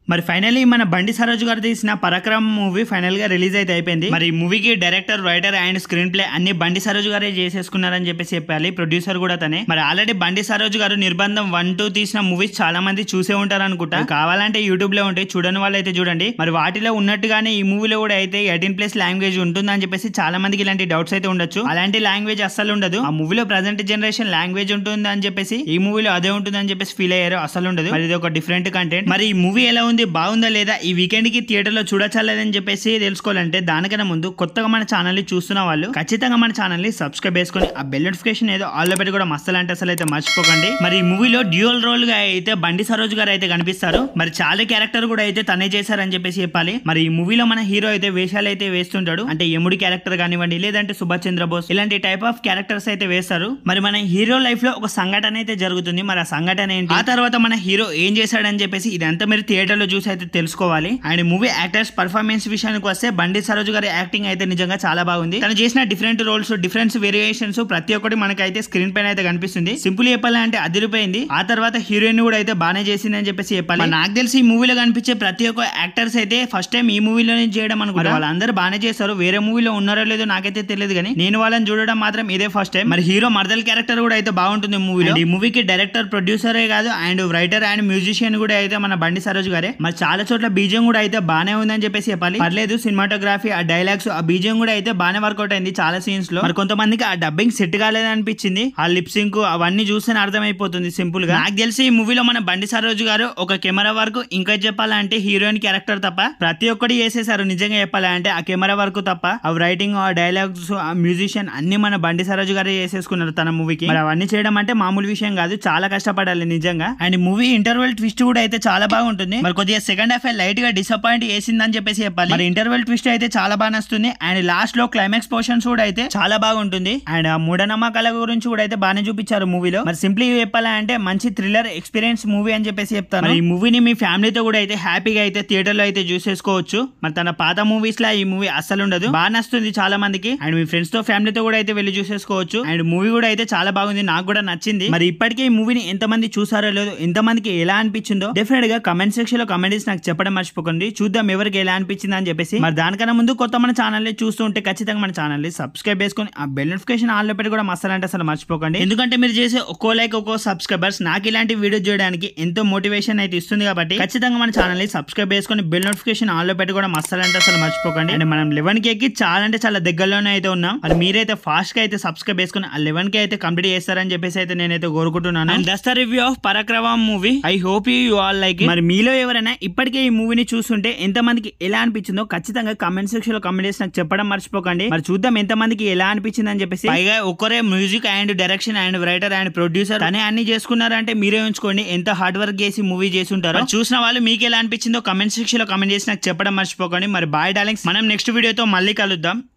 మరి ఫైనల్లీ మన బండి సరోజ్ గారు తీసిన పరాక్రమ్ మూవీ ఫైనల్ గా రిలీజ్ అయితే అయిపోయింది మరి ఈ మూవీకి director writer and screenplay అన్ని బండి సరోజ్ గారే చేసేసుకున్నారని చెప్పేసి చెప్పాలి ప్రొడ్యూసర్ కూడా తనే మరి ఆల్రెడీ బండి సరోజ్ గారు నిర్బంధం వన్ టూ తీసిన మూవీస్ చాలా మంది చూసే ఉంటారు అనుకుంటా కావాలంటే యూట్యూబ్ లో ఉంటాయి చూడని వాళ్ళు అయితే చూడండి మరి వాటిలో ఉన్నట్టుగానే ఈ మూవీలో కూడా అయితే ఎయిటీన్ ప్లస్ లాంగ్వేజ్ ఉంటుందని చెప్పేసి చాలా మందికి ఇలాంటి డౌట్స్ అయితే ఉండొచ్చు అలాంటి లాంగ్వేజ్ అస్సలు ఉండదు ఆ మూవీలో ప్రజెంట్ జనరేషన్ లాంగ్వేజ్ ఉంటుంది అని చెప్పేసి ఈ మూవీలో అదే ఉంటుంది అని చెప్పేసి ఫీల్ అయ్యారు అసలు ఉండదు మరి ఇది ఒక డిఫరెంట్ కంటెంట్ మరి ఈ మూవీ ఎలా ఉంది బాగుందా లేదా ఈ వీకెండ్ కి థియేటర్ లో చూడచ్చలేదని చెప్పేసి తెలుసుకోవాలంటే దానికన్నా ముందు కొత్తగా మన ఛానల్ ని చూస్తున్న వాళ్ళు ఖచ్చితంగా మన ఛానల్ ని సబ్స్క్రైబ్ చేసుకొని ఆ బెల్ నోటిఫికేషన్ ఏదో ఆల్ పెట్టి కూడా మస్తలు అంటే అసలు అయితే మర్చిపోకండి మరి ఈ మూవీలో డ్యూయల్ రోల్ గా అయితే బండి సరోజ్ గారు అయితే కనిపిస్తారు మరి చాలా క్యారెక్టర్ కూడా అయితే తనే చేశారని చెప్పేసి చెప్పాలి మరి ఈ మూవీలో మన హీరో అయితే వేషాలు అయితే వేస్తుంటాడు అంటే యముడి క్యారెక్టర్ కానివ్వండి లేదంటే సుభాష్ చంద్రబోస్ ఇలాంటి టైప్ ఆఫ్ క్యారెక్టర్స్ అయితే వేస్తారు మరి మన హీరో లైఫ్ లో ఒక సంఘటన అయితే జరుగుతుంది మరి ఆ సంఘటన ఏంటి ఆ తర్వాత మన హీరో ఏం చేశాడని చెప్పేసి ఇదంతా మీరు థియేటర్ లో చూసి అయితే తెలుసుకోవాలి అండ్ మూవీ యాక్టర్స్ పర్ఫార్మెన్స్ విషయానికి వస్తే బండి సరోజ్ గారి యాక్టింగ్ అయితే నిజంగా చాలా బాగుంది తను చేసిన డిఫరెంట్ రోల్స్ డిఫరెంట్ వేరియేషన్స్ ప్రతి ఒక్కటి మనకైతే స్క్రీన్ పైన అయితే కనిపిస్తుంది సింపుల్ చెప్పాలంటే అదిరిపోయింది ఆ తర్వాత హీరోయిన్ కూడా అయితే బాగానే చేసింది అని చెప్పేసి చెప్పాలి మరి నాకు తెలిసి ఈ మూవీలో కనిపించే ప్రతి ఒక్క యాక్టర్స్ అయితే ఫస్ట్ టైం ఈ మూవీలోనే చేయడం అనుకుంటారు వాళ్ళందరూ బాగానే చేస్తారు వేరే మూవీలో ఉన్నారో లేదో నాకైతే తెలియదు కానీ నేను వాళ్ళని చూడడం మాత్రం ఇదే ఫస్ట్ టైం మరి హీరో మర్దల్ క్యారెక్టర్ కూడా అయితే బాగుంటుంది మూవీలో ఈ మూవీకి డైరెక్టర్ ప్రొడ్యూసరే కాదు అండ్ రైటర్ అండ్ మ్యూజిషియన్ కూడా అయితే మన బండి సరోజ్ గారే మరి చాలా చోట్ల బీజం కూడా అయితే బానే ఉందని చెప్పేసి చెప్పాలి పర్లేదు సినిమాటోగ్రఫీ ఆ డైలాగ్స్ ఆ బీజం కూడా అయితే బానే వర్కౌట్ అయింది చాలా సీన్స్ లో మరి కొంతమందికి ఆ డబ్బింగ్ సెట్ కాలేదు అనిపించింది ఆ లిప్సింగ్ అవన్నీ చూస్తేనే అర్థమైపోతుంది సింపుల్ గా నాకు తెలిసి ఈ మూవీలో మన బండి సరోజ్ గారు ఒక కెమెరా వర్క్ ఇంకా చెప్పాలంటే హీరోయిన్ క్యారెక్టర్ తప్ప ప్రతి ఒక్కటి చేసేసారు నిజంగా చెప్పాలంటే ఆ కెమెరా వర్క్ తప్ప ఆ రైటింగ్ ఆ డైలాగ్స్ ఆ మ్యూజిషియన్ అన్ని మన బండి సరోజ్ గారే చేసేసుకున్నారు తన మూవీకి మరి అవన్నీ చేయడం అంటే మామూలు విషయం కాదు చాలా కష్టపడాలి నిజంగా అండ్ మూవీ ఇంటర్వెల్ ట్విస్ట్ కూడా అయితే చాలా బాగుంటుంది మరి కొద్దిగా సెకండ్ హాఫ్ లైట్ గా డిసప్పాయింట్ చేసిందని చెప్పేసి చెప్పాలి మరి ఇంటర్వెల్ ట్విస్ట్ అయితే చాలా బాగా నస్తుంది అండ్ లాస్ట్ లో క్లైమాక్స్ పోర్షన్స్ కూడా అయితే చాలా బాగుంటుంది అండ్ ఆ మూఢనమ్మకాల గురించి కూడా అయితే బాగానే చూపించారు మూవీలో మరి సింప్లీ చెప్పాలంటే మంచి థ్రిల్లర్ ఎక్స్పీరియన్స్ మూవీ అని చెప్పేసి చెప్తాను మరి ఈ మూవీని మీ ఫ్యామిలీతో కూడా అయితే హ్యాపీగా అయితే థియేటర్ లో అయితే చూసేసుకోవచ్చు మరి తన పాత మూవీస్ లా ఈ మూవీ అస్సలు ఉండదు బాగా నచ్చుతుంది చాలా మందికి అండ్ మీ ఫ్రెండ్స్ తో ఫ్యామిలీతో కూడా అయితే వెళ్ళి చూసేసుకోవచ్చు అండ్ మూవీ కూడా అయితే చాలా బాగుంది నాకు కూడా నచ్చింది మరి ఇప్పటికే ఈ మూవీని ఎంతమంది చూసారో లేదో ఎంతమందికి ఎలా అనిపించిందో డెఫినెట్ గా కమెంట్ సెక్షన్ లో కమెంట్ చేసి నాకు చెప్పడం మర్చిపోకండి చూద్దాం ఎవరికి ఎలా అనిపించింది అని చెప్పేసి మరి దానికన్నా ముందు కొత్త మన ఛానల్ ని చూస్తూ ఉంటే ఖచ్చితంగా మన ఛానల్ ని సబ్స్క్రైబ్ చేసుకొని ఆ బెల్ నోటిఫికేషన్ ఆన్ లో పెట్టి కూడా మసాలా అంటే అసలు మర్చిపోకండి ఎందుకంటే మీరు చేసే ఒక్కో లైక్ ఒక్కో సబ్స్క్రైబర్స్ నాకు ఇలాంటి వీడియో చేయడానికి ఎంతో మోటివేషన్ అయితే ఇస్తుంది కాబట్టి ఖచ్చితంగా మన ఛానల్ ని సబ్స్క్రైబ్ చేసుకొని బెల్ నోటిఫికేషన్ ఆన్ లో పెట్టి కూడా మసాలా అంటే అసలు మర్చిపోకండి అండ్ మనం లెవెన్ కి ఎక్కి చాలా అంటే చాలా దగ్గరలోనే అయితే ఉన్నాం మరి మీరైతే ఫాస్ట్ గా అయితే సబ్స్క్రైబ్ చేసుకొని ఆ లెవెన్ కి అయితే కంప్లీట్ చేస్తారని చెప్పేసి అయితే నేనైతే కోరుకుంటున్నాను and this the review of Parakramam movie I hope you all like మరి మీలో ఎవరైనా ఇప్పటికే ఈ మూవీని చూస్తుంటే ఎంత మందికి ఎలా అనిపించిందో ఖచ్చితంగా కమెంట్ సెక్షన్ లో కమెంట్ చేసి నాకు చెప్పడం మర్చిపోకండి మరి చూద్దాం ఎంత మందికి ఎలా అనిపించింది అని చెప్పేసి పైగా ఒకరే music and direction and writer and producer అనే అన్ని చేసుకున్నారంటే మీరే ఉంచుకోండి ఎంత హార్డ్ వర్క్ చేసి మూవీ చేసి ఉంటారో మరి చూసిన వాళ్ళు మీకు ఎలా అనిపించిందో కమెంట్ సెక్షన్ లో కమెంట్ చేసి నాకు చెప్పడం మర్చిపోకండి మరి బాయ్ డార్లింగ్స్ మనం నెక్స్ట్ వీడియోతో మళ్ళీ కలుద్దాం